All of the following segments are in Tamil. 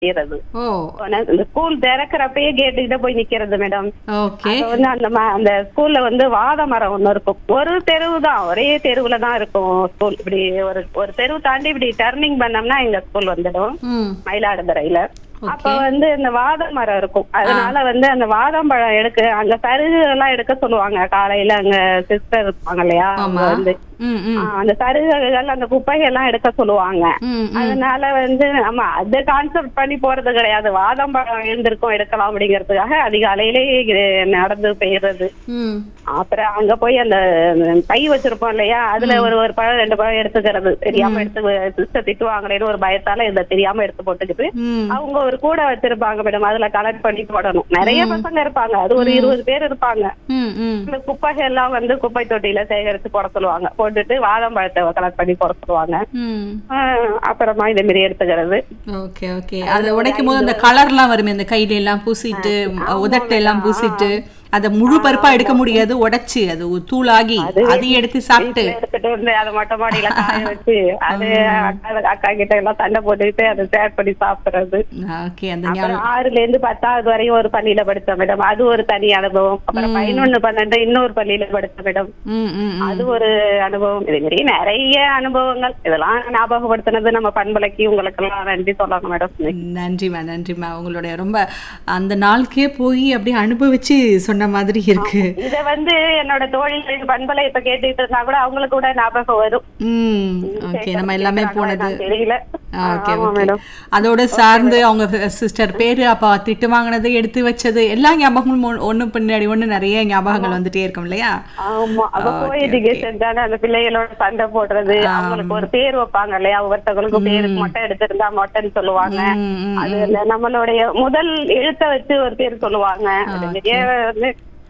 நிக்கிறது ஓ இந்த ஸ்கூல் திறக்கிறப்பயே கேட்டுக்கிட்ட போய் நிக்கிறது மேடம் ஓகே அப்ப வந்து அந்த ம- அந்த ஸ்கூல்ல வந்து வாத மரம் ஒண்ணு இருக்கும் ஒரு தெருவு தான் ஒரே தெருவுல தான் இருக்கும் ஸ்கூல் இப்படி ஒரு ஒரு தெருவு தாண்டி இப்படி டர்னிங் பண்ணோம்னா எங்க ஸ்கூல் வந்துடும் ம் மயிலாடுதுறையில Okay. அப்ப வந்து இந்த வாத மரம் இருக்கும் அதனால வந்து அந்த வாதம் பழம் எடுக்க அங்க சருகு எல்லாம் எடுக்க சொல்லுவாங்க காலையில அங்க சிஸ்டர் இருப்பாங்க இல்லையா அவங்க ஆமா வந்து ம் ம் ஆ, அந்த சருகுகள் அந்த குப்பைகள் எல்லாம் எடுக்க சொல்லுவாங்க ம் ம் அதனால வந்து ஆமா அது கான்செப்ட் பண்ணி போறது கிடையாது வாதம் பழம் எழுந்திருக்கும் எடுக்கலாம் அப்படிங்கறதுக்காக அதிகாலையிலேயே இது நடந்து போயிடுறது ம் அப்புறம் அங்க போய் அந்த பை வச்சிருப்போம் இல்லையா அதுல ஒரு ஒரு பழம் ரெண்டு பழம் எடுத்துக்கிறது தெரியாம எடுத்து சிஸ்டர் திட்டுவாங்களேன்னு ஒரு பயத்தால இதை தெரியாம எடுத்து போட்டுக்கிட்டு ம் அவங்க ஒரு கூட வச்சிருப்பாங்க மேடம் அதுல கலெக்ட் பண்ணி போடணும் நிறைய பசங்க இருப்பாங்க அது ஒரு இருபது பேர் இருப்பாங்க ம் ம் இந்த குப்பைகள் எல்லாம் வந்து குப்பை தொட்டியில சேகரிச்சு போட சொல்லுவாங்க போட்டுட்டு வாதம் பழத்தை கலெக்ட் பண்ணி போட சொல்லுவாங்க ம் ஆஹ் அப்புறமா இதே மாதிரி எடுத்துக்கிறது ஓகே ஓகே அதை உடைக்கும் போது அந்த கலர்லாம் வருமே இந்த கையில எல்லாம் பூசிட்டு உதட்டை எல்லாம் பூசிட்டு அதை முழு பருப்பா எடுக்க முடியாது உடைச்சு அது ஒரு தூளாகி அதையும் எடுத்து சாப்பிட்டு வீட்டுல எடுத்துட்டு வந்து அதை மொட்டை மாடியில காய வச்சு அது அக்கா- அக்கா கிட்ட எல்லாம் சண்டை போட்டுக்கிட்டு அதை ஷேர் பண்ணி சாப்பிடுறது ஓகே அந்த ஞாபகம் அப்புறம் ஆறுல இருந்து பத்தாவது வரையும் ஒரு பள்ளியில படிச்ச மேடம் அது ஒரு தனி அனுபவம் அப்புறம் பதினொன்னு பன்னெண்டு இன்னொரு பள்ளியில படிச்ச மேடம் ம் ம் ம். அது ஒரு அனுபவம் இதே மாதிரி நிறைய அனுபவங்கள் இதெல்லாம் ஞாபகப்படுத்தினது நம்ம பண்பலைக்கு உங்களுக்கு எல்லாம் நன்றி சொல்லணும் மேடம் நன்றிம்மா நன்றிம்மா உங்களுடைய ரொம்ப அந்த நாளுக்கே போய் அப்படியே அனுபவிச்சு சொன்ன மாதிரி இருக்கு இத வந்து என்னோட தோழிகளின் பண்பலை இப்ப கேட்டுட்டு இருந்தா கூட அவங்களுக்கு கூட ஞாபகம் வரும் ம் ஓகே நம்ம எல்லாமே போனது நான் தெரியல ஓகே ஆமா ஓகே மேடம் அதோட சார்ந்து அவங்க சிஸ்டர் பேரு அப்பா திட்டு வாங்கினது எடுத்து வச்சது எல்லா ஞாபகமும் ஒண்ணு- ஒண்ணு பின்னாடி ஒண்ணு நிறைய ஞாபகங்கள் வந்துட்டே இருக்கும் இல்லையா ஆமா அப்ப Okay, கோ எஜுகேஷன் தானே அந்த பிள்ளைகளோட சண்டை போடுறது அவங்களுக்கு ஒரு பேர் வைப்பாங்க இல்லையா ஒவ்வொருத்தவங்களுக்கு பேருக்கு மொட்டை எடுத்திருந்தா மொட்டைன்னு சொல்லுவாங்க ம், ம், அது இல்ல நம்மளுடைய முதல் எழுத்த வச்சு ஒரு பேர் சொல்லுவாங்க அது பெரிய வந்து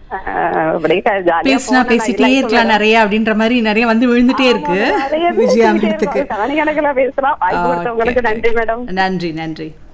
ஆஹ், அப்படியே ஜாலியா பேசினா போனேன். பேசிட்டே நான் இருக்கலாம் நிறைய அப்படின்ற மாதிரி நிறைய வந்து விழுந்துட்டே இருக்கு நிறைய விஜயா பேசிக்கிட்டே மேடத்துக்கு இருப்பாங்க. கணக்கணக்கில் பேசலாம் வாய்ப்பு கொடுத்தவங்களுக்கு நன்றி மேடம் நன்றி நன்றி